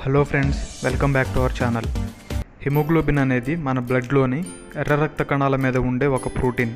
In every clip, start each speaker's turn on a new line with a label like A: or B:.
A: hello friends welcome back to our channel hemoglobin అనేది మన బ్లడ్లోని ఎర్ర రక్త కణాల మీద ఉండే ఒక ప్రోటీన్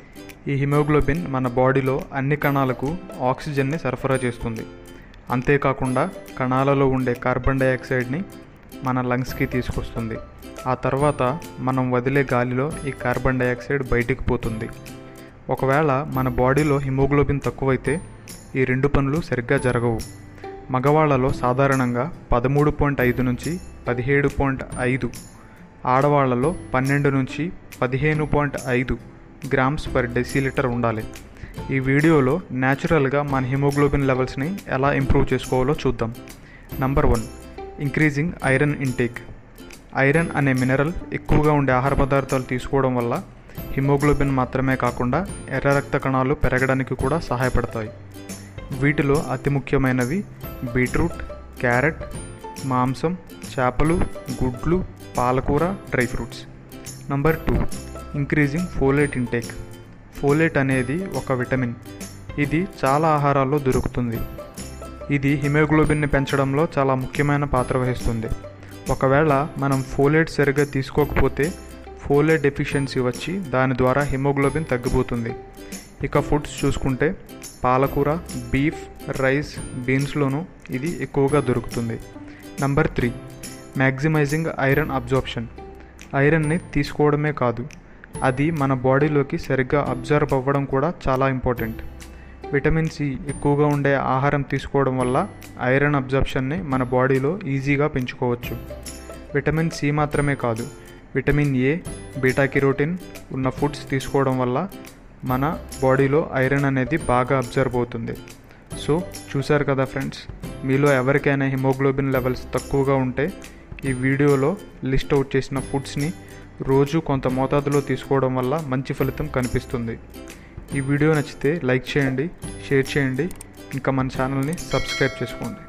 A: ఈ హిమోగ్లోబిన్ మన బాడీలో అన్ని కణాలకు ఆక్సిజన్ని సరఫరా చేస్తుంది అంతేకాకుండా కణాలలో ఉండే కార్బన్ డైఆక్సైడ్ని మన లంగ్స్కి తీసుకొస్తుంది ఆ తర్వాత మనం వదిలే గాలిలో ఈ కార్బన్ డైఆక్సైడ్ బయటికి పోతుంది ఒకవేళ మన బాడీలో హిమోగ్లోబిన్ తక్కువైతే ఈ రెండు పనులు సరిగ్గా జరగవు మగవాళ్ళలో సాధారణంగా పదమూడు పాయింట్ ఐదు నుంచి పదిహేడు పాయింట్ ఐదు ఆడవాళ్లలో పన్నెండు నుంచి పదిహేను పాయింట్ ఐదు గ్రామ్స్ పర్ డెసిలీటర్ ఉండాలి ఈ వీడియోలో న్యాచురల్గా మన హిమోగ్లోబిన్ లెవెల్స్ని ఎలా ఇంప్రూవ్ చేసుకోవాలో చూద్దాం number one increasing iron intake iron అనే మినరల్ ఎక్కువగా ఉండే ఆహార పదార్థాలు తీసుకోవడం వల్ల హిమోగ్లోబిన్ మాత్రమే కాకుండా ఎర్ర రక్త కణాలు పెరగడానికి కూడా సహాయపడతాయి వీటిలో అతి ముఖ్యమైనవి బీట్రూట్ క్యారెట్ మాంసం చేపలు గుడ్లు పాలకూర dry fruits number two increasing folate intake folate అనేది ఒక విటమిన్ ఇది చాలా ఆహారాల్లో దొరుకుతుంది ఇది హిమోగ్లోబిన్ని పెంచడంలో చాలా ముఖ్యమైన పాత్ర వహిస్తుంది ఒకవేళ మనం ఫోలేట్ సరిగ్గా తీసుకోకపోతే ఫోలేట్ డెఫిషియన్సీ వచ్చి దాని ద్వారా హిమోగ్లోబిన్ తగ్గిపోతుంది ఇక ఫుడ్స్ చూసుకుంటే పాలకూర బీఫ్ రైస్ బీన్స్లోనూ ఇది ఎక్కువగా దొరుకుతుంది number three maximizing iron absorption ఐరన్ని తీసుకోవడమే కాదు అది మన బాడీలోకి సరిగ్గా అబ్జర్వ్ అవ్వడం కూడా చాలా ఇంపార్టెంట్ విటమిన్ సి ఎక్కువగా ఉండే ఆహారం తీసుకోవడం వల్ల ఐరన్ అబ్జర్ప్షన్ని మన బాడీలో ఈజీగా పెంచుకోవచ్చు విటమిన్ సి మాత్రమే కాదు విటమిన్ ఏ బీటా కిరోటిన్ ఉన్న ఫుడ్స్ తీసుకోవడం వల్ల మన బాడీలో ఐరన్ అనేది బాగా అబ్జర్వ్ అవుతుంది సో చూసారు కదా ఫ్రెండ్స్ మీలో ఎవరికైనా హిమోగ్లోబిన్ లెవెల్స్ తక్కువగా ఉంటే ఈ వీడియోలో లిస్ట్ అవుట్ చేసిన ఫుడ్స్ని రోజు కొంత మోతాదులో తీసుకోవడం వల్ల మంచి ఫలితం కనిపిస్తుంది ఈ వీడియో నచ్చితే లైక్ చేయండి షేర్ చేయండి ఇంకా మన ఛానల్ని సబ్స్క్రైబ్ చేసుకోండి